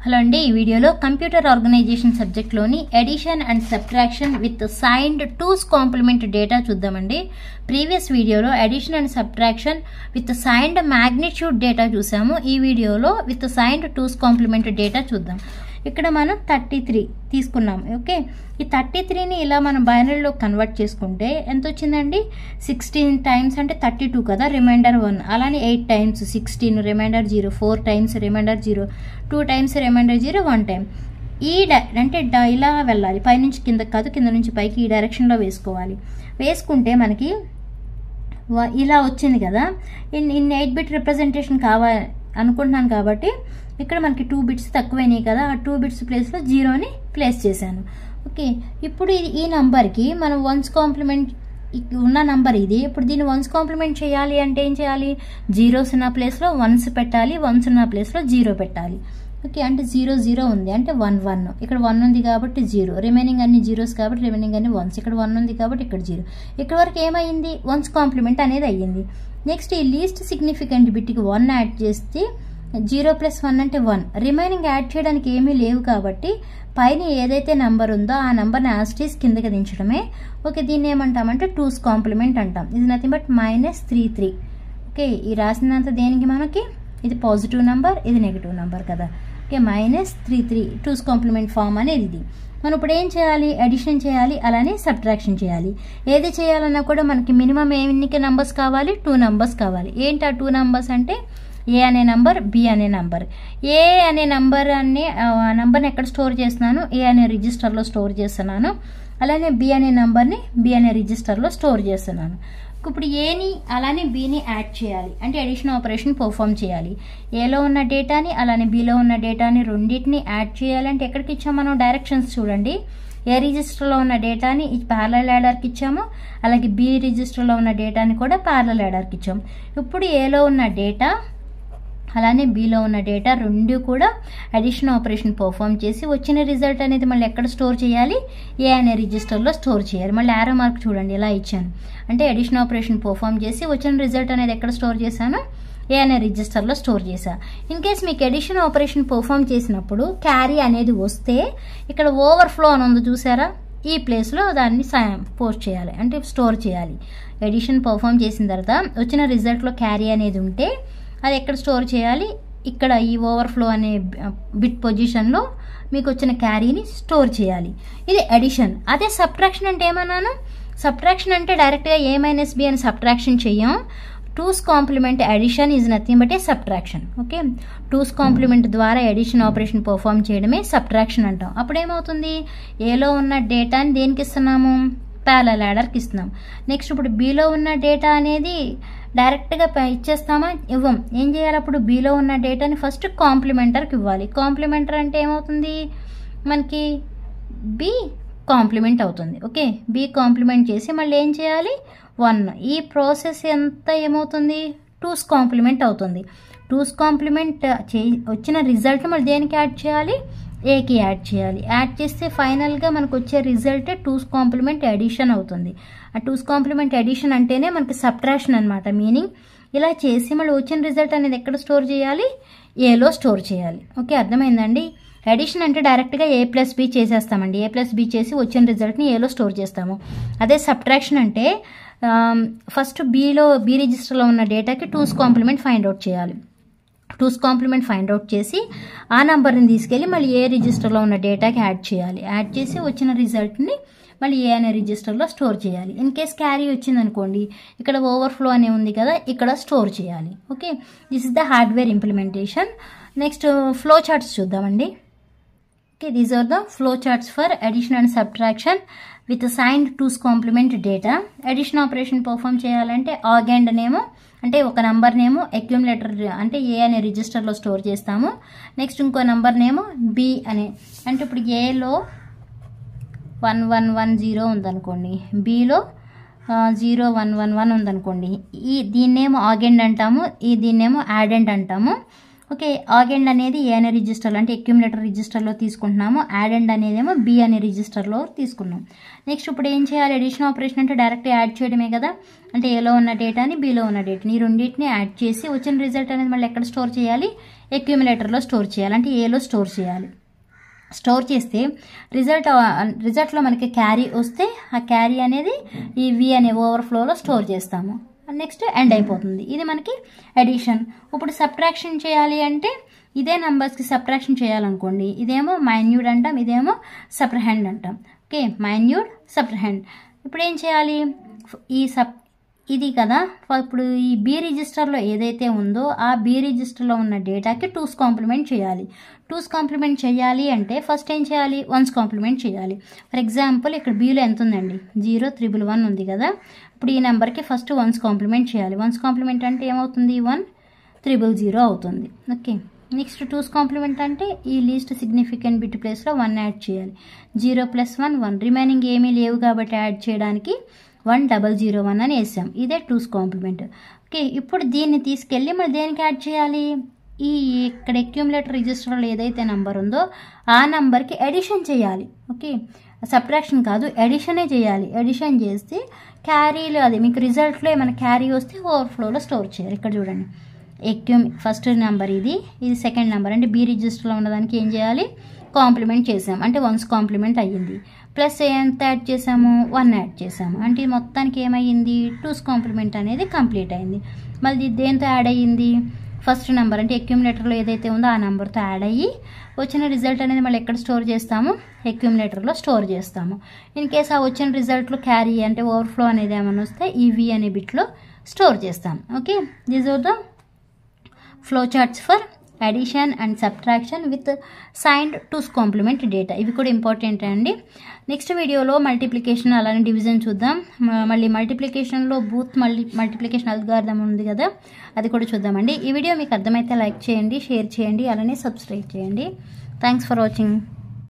hello అండి ఈ వీడియోలో కంప్యూటర్ ఆర్గనైజేషన్ సబ్జెక్ట్లోని addition and subtraction with signed two's complement data చూద్దామండి ప్రీవియస్ వీడియోలో addition and subtraction with signed magnitude data చూసాము ఈ వీడియోలో with signed two's complement data చూద్దాం ఇక్కడ మనం థర్టీ త్రీ తీసుకున్నాం ఓకే ఈ థర్టీ త్రీని ఇలా మనం బైనరీలో కన్వర్ట్ చేసుకుంటే ఎంత వచ్చిందండి సిక్స్టీన్ టైమ్స్ అంటే థర్టీ టూ కదా రిమైండర్ వన్ అలానే eight times sixteen remainder zero four times remainder zero two times remainder zero one time ఈ డై అంటే డ- ఇలా వెళ్ళాలి పైనుంచి కింద కాదు కింద నుంచి పైకి ఈ డైరెక్షన్లో వేసుకోవాలి వేసుకుంటే మనకి వ- ఇలా వచ్చింది కదా in in eight bit representation కావాలి అనుకుంటున్నాను కాబట్టి ఇక్కడ మనకి టూ బిట్స్ తక్కువైనాయి కదా ఆ టూ బిట్స్ ప్లేస్లో జీరోని ప్లేస్ చేశాను ఓకే ఇప్పుడు ఇది ఈ నంబర్కి మనం వన్స్ కాంప్లిమెంట్ ఉన్న నంబర్ ఇది ఇప్పుడు దీన్ని వన్స్ కాంప్లిమెంట్ చేయాలి అంటే ఏం చేయాలి జీరోస్ ఉన్న ప్లేస్లో వన్స్ పెట్టాలి వన్స్ ఉన్న ప్లేస్లో జీరో పెట్టాలి ఓకే అంటే జీరో జీరో ఉంది అంటే వన్ వన్ ఇక్కడ వన్ ఉంది కాబట్టి జీరో రిమైనింగ్ అన్ని జీరోస్ కాబట్టి రిమైనింగ్ అన్ని వన్స్ ఇక్కడ వన్ ఉంది కాబట్టి ఇక్కడ జీరో ఇక్కడ వరకు ఏమైంది వన్స్ కాంప్లిమెంట్ అనేది అయ్యింది నెక్స్ట్ ఈ లీస్ట్ సిగ్నిఫికెంట్ బిట్కి వన్ యాడ్ చేస్తే జీరో ప్లస్ వన్ అంటే వన్ రిమైనింగ్ యాడ్ చేయడానికి ఏమీ లేవు కాబట్టి పైన ఏదైతే నంబర్ ఉందో ఆ నెంబర్ని యాస్టీస్ కిందకి దించడమే ఓకే దీన్ని ఏమంటామంటే టూస్ కాంప్లిమెంట్ అంటాం ఇది nothing but minus three three okay ఈ రాసినంత దేనికి మనకి ఇది పాజిటివ్ నెంబర్ ఇది నెగిటివ్ నెంబర్ కదా okay minus three three two's complement form అనేది ఇది మనం ఇప్పుడు ఏం చేయాలి అడిషన్ చేయాలి అలానే సబ్ట్రాక్షన్ చేయాలి ఏది చేయాలన్నా కూడా మనకి మినిమం ఎన్నికి నంబర్స్ కావాలి టూ నంబర్స్ కావాలి ఏంటి ఆ టూ నంబర్స్ అంటే ఏ అనే నంబర్ బి అనే నంబర్ ఏ అనే నంబర్ అనే ఆ నంబర్ని ఎక్కడ స్టోర్ చేస్తున్నాను ఏ అనే రిజిస్టర్లో స్టోర్ చేస్తున్నాను అలానే బి అనే నంబర్ని బి అనే రిజిస్టర్లో స్టోర్ చేస్తున్నాను ఇప్పుడు ఏని అలానే బిని యాడ్ చేయాలి అంటే అడిషన్ ఆపరేషన్ పర్ఫామ్ చేయాలి ఏలో ఉన్న డేటాని అలానే బిలో ఉన్న డేటాని రెండింటిని యాడ్ చేయాలంటే ఎక్కడికి ఇచ్చాం మనం డైరెక్షన్స్ చూడండి ఏ రిజిస్టర్లో ఉన్న డేటాని ఈ ప్యారల యాడర్కి ఇచ్చాము అలాగే బి రిజిస్టర్లో ఉన్న డేటాని కూడా ప్యారల యాడర్కి ఇచ్చాము ఇప్పుడు ఏలో ఉన్న డేటా అలానే బిలో ఉన్న డేటా రెండు కూడా అడిషన్ ఆపరేషన్ పర్ఫామ్ చేసి వచ్చిన రిజల్ట్ అనేది మళ్ళీ ఎక్కడ స్టోర్ చేయాలి ఏ అనే రిజిస్టర్లో స్టోర్ చేయాలి మళ్ళీ ఆరో మార్క్ చూడండి ఇలా ఇచ్చాను అంటే అడిషన్ ఆపరేషన్ పర్ఫామ్ చేసి వచ్చిన రిజల్ట్ అనేది ఎక్కడ స్టోర్ చేశాను ఏ అనే రిజిస్టర్లో స్టోర్ చేశా ఇన్ కేస్ మీకు ఎడిషన్ ఆపరేషన్ పర్ఫామ్ చేసినప్పుడు క్యారీ అనేది వస్తే ఇక్కడ ఓవర్ఫ్లో అని ఉంది చూసారా ఈ ప్లేస్లో దాన్ని పోస్ట్ చేయాలి అంటే స్టోర్ చేయాలి ఎడిషన్ పర్ఫామ్ చేసిన తర్వాత వచ్చిన రిజల్ట్లో క్యారీ అనేది ఉంటే అది ఎక్కడ స్టోర్ చేయాలి ఇక్కడ ఈ ఓవర్ఫ్లో అనే బిట్ పొజిషన్లో మీకు వచ్చిన క్యారీని స్టోర్ చేయాలి ఇది అడిషన్ అదే సబ్ట్రాక్షన్ అంటే ఏమన్నాను సబ్ట్రాక్షన్ అంటే డైరెక్ట్గా ఏ మైనస్ బి అని సబ్ట్రాక్షన్ చెయ్యం two's complement addition is nothing but A subtraction okay two's complement ద్వారా ఎడిషన్ ఆపరేషన్ పర్ఫామ్ చేయడమే సబ్ట్రాక్షన్ అంటాం అప్పుడు ఏమవుతుంది ఏలో ఉన్న డేటాని దేనికి ఇస్తున్నాము ప్యారల ల్యాడర్కి ఇస్తున్నాం నెక్స్ట్ ఇప్పుడు బీలో ఉన్న డేటా అనేది డైరెక్ట్గా ప- ఇచ్చేస్తామా ఇవ్వం ఏం చేయాలి అప్పుడు బీలో ఉన్న డేటాని ఫస్ట్ కాంప్లిమెంటర్కి ఇవ్వాలి కాంప్లిమెంటర్ అంటే ఏమవుతుంది మనకి బి కాంప్లిమెంట్ అవుతుంది ఓకే బి కాంప్లిమెంట్ చేసి మళ్ళీ ఏం చేయాలి వన్ ఈ ప్రాసెస్ ఎంత ఏమవుతుంది టూస్ కాంప్లిమెంట్ అవుతుంది టూస్ కాంప్లిమెంట్ చే వచ్చిన రిజల్ట్ మళ్ళీ దేనికి యాడ్ చేయాలి ఏకి యాడ్ చేయాలి యాడ్ చేస్తే ఫైనల్గా మనకు వచ్చే రిజల్ట్ టూస్ కాంప్లిమెంట్ ఎడిషన్ అవుతుంది ఆ టూస్ కాంప్లిమెంట్ ఎడిషన్ అంటేనే మనకి సబ్ట్రాక్షన్ అనమాట మీనింగ్ ఇలా చేసి మళ్ళీ వచ్చిన రిజల్ట్ అనేది ఎక్కడ స్టోర్ చేయాలి ఏలో స్టోర్ చేయాలి ఓకే అర్థమైందండి ఎడిషన్ అంటే డైరెక్ట్గా ఏ ప్లస్ బి చేసేస్తామండి ఏ ప్లస్ బి చేసి వచ్చిన రిజల్ట్ని ఏలో స్టోర్ చేస్తాము అదే సబ్ట్రాక్షన్ అంటే ఫస్ట్ బీలో బి రిజిస్టర్లో ఉన్న డేటాకి టూస్ కాంప్లిమెంట్ ఫైండ్ అవుట్ చేయాలి టూస్ కాంప్లిమెంట్ ఫైండ్ అవుట్ చేసి ఆ నెంబర్ని తీసుకెళ్ళి మళ్ళీ ఏ రిజిస్టర్లో ఉన్న డేటాకి యాడ్ చేయాలి యాడ్ చేసి వచ్చిన రిజల్ట్ని మళ్ళీ ఏ అనే రిజిస్టర్లో స్టోర్ చేయాలి ఇన్ కేస్ క్యారీ వచ్చిందనుకోండి ఇక్కడ ఓవర్ఫ్లో అనే ఉంది కదా ఇక్కడ స్టోర్ చేయాలి okay this is the hardware implementation next flow charts చూద్దామండి okay these are the flow charts for addition and subtraction with signed two's complement data addition operation perform చేయాలంటే augend నేమో అంటే ఒక నంబర్ నేమో అక్యుములేటర్ అంటే A అనే రిజిస్టర్లో store చేస్తాము నెక్స్ట్ ఇంకో నంబర్ నేమో బి అనే అంటే ఇప్పుడు ఏలో వన్ వన్ వన్ జీరో ఉందనుకోండి బీలో జీరో వన్ వన్ వన్ ఉందనుకోండి ఈ దీన్నేమో ఆగెండ్ అంటాము ఈ దీన్నేమో యాడెండ్ అంటాము ఓకే ఆగెండ్ అనేది ఏ అనే రిజిస్టర్లో అంటే అక్యుములేటర్ రిజిస్టర్లో తీసుకుంటున్నాము యాడెండ్ అనేదేమో బి అనే రిజిస్టర్లో తీసుకున్నాం నెక్స్ట్ ఇప్పుడు ఏం చేయాలి ఎడిషన్ ఆపరేషన్ అంటే డైరెక్ట్ యాడ్ చేయడమే కదా అంటే ఏలో ఉన్న డేటాని బిలో ఉన్న డేటాని ఈ రెండింటిని యాడ్ చేసి వచ్చిన రిజల్ట్ అనేది మళ్ళీ ఎక్కడ స్టోర్ చేయాలి అక్యుములేటర్లో స్టోర్ చేయాలి అంటే ఏలో స్టోర్ చేయాలి స్టోర్ చేస్తే రిజల్ట్ రిజల్ట్లో మనకి క్యారీ వస్తే ఆ క్యారీ అనేది ఈ వి అనే ఓవర్ఫ్లోలో స్టోర్ చేస్తాము నెక్స్ట్ ఎండ్ అయిపోతుంది ఇది మనకి అడిషన్ ఇప్పుడు సబ్ట్రాక్షన్ చేయాలి అంటే ఇదే నెంబర్స్కి సబ్ట్రాక్షన్ చేయాలనుకోండి ఇదేమో మైన్యూడ్ అంటాం ఇదేమో సప్రహెండ్ అంటాం ఓకే మైన్యూడ్ సప్రహెండ్ ఇప్పుడు ఏం చేయాలి ఈ సబ్ ఇది కదా ఇప్పుడు ఈ బి రిజిస్టర్లో ఏదైతే ఉందో ఆ బి రిజిస్టర్లో ఉన్న డేటాకి టూస్ కాంప్లిమెంట్ చేయాలి టూస్ కాంప్లిమెంట్ చేయాలి అంటే ఫస్ట్ ఏం చేయాలి వన్స్ కాంప్లిమెంట్ చేయాలి ఫర్ ఎగ్జాంపుల్ ఇక్కడ బీలో ఎంత ఉందండి జీరో త్రిబుల్ వన్ ఉంది కదా ఇప్పుడు ఈ నెంబర్కి ఫస్ట్ వన్స్ కాంప్లిమెంట్ చేయాలి వన్స్ కాంప్లిమెంట్ అంటే ఏమవుతుంది వన్ త్రిబుల్ జీరో అవుతుంది ఓకే నెక్స్ట్ టూస్ కాంప్లిమెంట్ అంటే ఈ లీస్ట్ సిగ్నిఫికెంట్ బిట్ ప్లేస్లో వన్ యాడ్ చేయాలి zero plus one one remaining ఏమీ లేవు కాబట్టి యాడ్ చేయడానికి వన్ డబల్ జీరో వన్ అని వేసాం ఇదే టూస్ కాంప్లిమెంట్ ఓకే ఇప్పుడు దీన్ని తీసుకెళ్ళి మనం దేనికి యాడ్ చేయాలి ఈ ఇక్కడ అక్యూములేటర్ రిజిస్టర్లో ఏదైతే నెంబర్ ఉందో ఆ నెంబర్కి ఎడిషన్ చేయాలి ఓకే సబ్ట్రాక్షన్ కాదు ఎడిషనే చేయాలి ఎడిషన్ చేస్తే క్యారీలు అది మీకు రిజల్ట్లో ఏమైనా క్యారీ వస్తే ఓవర్ఫ్లోలో స్టోర్ చేయాలి ఇక్కడ చూడండి ఎక్యూమ్ ఫస్ట్ నెంబర్ ఇది ఇది సెకండ్ నెంబర్ అంటే బీ రిజిస్టర్లో ఉన్నదానికి ఏం చేయాలి కాంప్లిమెంట్ చేసాం అంటే వన్స్ కాంప్లిమెంట్ అయ్యింది ప్లస్ ఎంత యాడ్ చేసాము వన్ యాడ్ చేసాము అంటే మొత్తానికి ఏమయ్యింది టూస్ కాంప్లిమెంట్ అనేది కంప్లీట్ అయింది మళ్ళీ దేంతో యాడ్ అయ్యింది ఫస్ట్ నెంబర్ అంటే అక్యూములేటర్లో ఏదైతే ఉందో ఆ నెంబర్తో యాడ్ అయ్యి వచ్చిన రిజల్ట్ అనేది మళ్ళీ ఎక్కడ స్టోర్ చేస్తాము అక్యూములేటర్లో స్టోర్ చేస్తాము ఇన్ కేస్ ఆ వచ్చిన రిజల్ట్లో క్యారీ అంటే ఓవర్ఫ్లో అనేది ఏమైనా వస్తే ఈ వి అనే బిట్లో స్టోర్ చేస్తాం okay these are the flow charts for addition and subtraction with signed two's complement data ఇవి కూడా ఇంపార్టెంట్ అండి నెక్స్ట్ వీడియోలో మల్టిప్లికేషన్ అలానే డివిజన్ చూద్దాం మ- మళ్ళీ మల్టిప్లికేషన్లో బూత్ మల్టీ మల్టిప్లికేషన్ అల్గార్థం ఉంది కదా అది కూడా చూద్దామండి ఈ వీడియో మీకు అర్థమైతే లైక్ చేయండి షేర్ చేయండి అలానే సబ్స్క్రైబ్ చేయండి థ్యాంక్స్ ఫర్ వాచింగ్